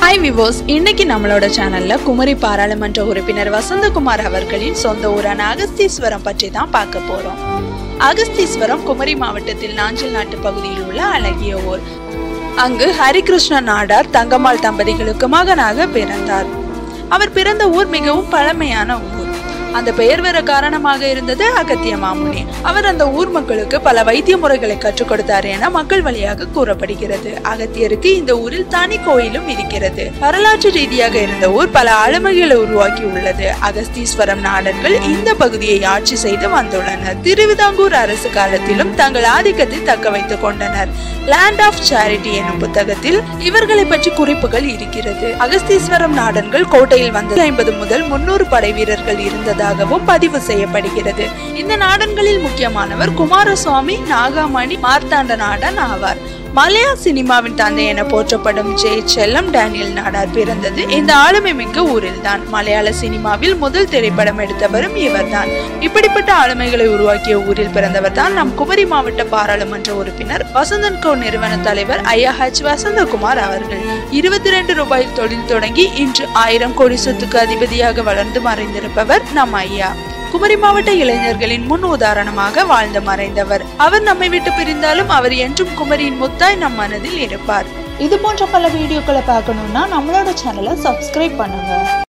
hi விவோஸ் இன்னைக்கு நம்மளோட சேனல்ல குமரி பாராளுமன்ற உறுப்பினர் வசந்தகுமார் அவர்களின் சொந்த ஊரான அகஸ்தீஸ்வரம் பற்றி தான் பார்க்க போறோம் அகஸ்தீஸ்வரம் குமரி மாவட்டத்தில் நாஞ்சில் நாட்டு பகுதியில் உள்ள அழகிய ஊர் அங்கு ஹரிகிருஷ்ண நாடார் தங்கம்மாள் தம்பதிகளுக்கு மகனாக பிறந்தார் அவர் பிறந்த ஊர் மிகவும் பழமையான ஊர் அந்த பெயர் வர காரணமாக இருந்தது அகத்திய மாமுனி அவர் அந்த ஊர் மக்களுக்கு பல வைத்திய முறைகளை கற்றுக் கொடுத்தார் என மக்கள் வழியாக கூறப்படுகிறது அகத்தியருக்கு இந்த ஊரில் தனி கோயிலும் இருக்கிறது வரலாற்று ரீதியாக இருந்த ஊர் பல ஆளுமைகளை உருவாக்கி உள்ளது அகஸ்தீஸ்வரம் நாடர்கள் இந்த பகுதியை ஆட்சி செய்து வந்துள்ளனர் திருவிதாங்கூர் அரசு காலத்திலும் தங்கள் ஆதிக்கத்தை தக்க வைத்துக் கொண்டனர் லேண்ட் ஆஃப் சேரிட்டி எனும் புத்தகத்தில் இவர்களை பற்றி குறிப்புகள் இருக்கிறது அகஸ்தீஸ்வரம் நாடன்கள் கோட்டையில் வந்து ஐம்பது முதல் முன்னூறு படை வீரர்கள் இருந்ததாகவும் பதிவு செய்யப்படுகிறது இந்த நாடன்களில் முக்கியமானவர் குமாரசுவாமி நாகாமணி மார்த்தாண்ட நாடன் ஆவார் மலையா சினிமாவின் தந்தை என போற்றப்படும் ஜே செல்லம் டேனியல் நாடார் பிறந்தது இந்த ஆளுமை மிக்க ஊரில்தான் மலையாள சினிமாவில் முதல் திரைப்படம் எடுத்தவரும் இவர்தான் இப்படிப்பட்ட ஆளுமைகளை உருவாக்கிய ஊரில் பிறந்தவர் தான் நம் குமரி மாவட்ட பாராளுமன்ற உறுப்பினர் வசந்தன் கோ நிறுவன தலைவர் ஐயா ஹச் வசந்தகுமார் அவர்கள் இருபத்தி ரெண்டு ரூபாயில் தொழில் தொடங்கி இன்று ஆயிரம் கோடி சொத்துக்கு அதிபதியாக வளர்ந்து மறைந்திருப்பவர் நம் ஐயா குமரி மாவட்ட இளைஞர்களின் முன் உதாரணமாக வாழ்ந்து மறைந்தவர் அவர் நம்மை விட்டு பிரிந்தாலும் அவர் என்றும் குமரியின் முத்தாய் நம் மனதில் இருப்பார் இது போன்ற பல வீடியோக்களை பார்க்கணும்னா நம்மளோட சேனலை சப்ஸ்கிரைப் பண்ணுங்க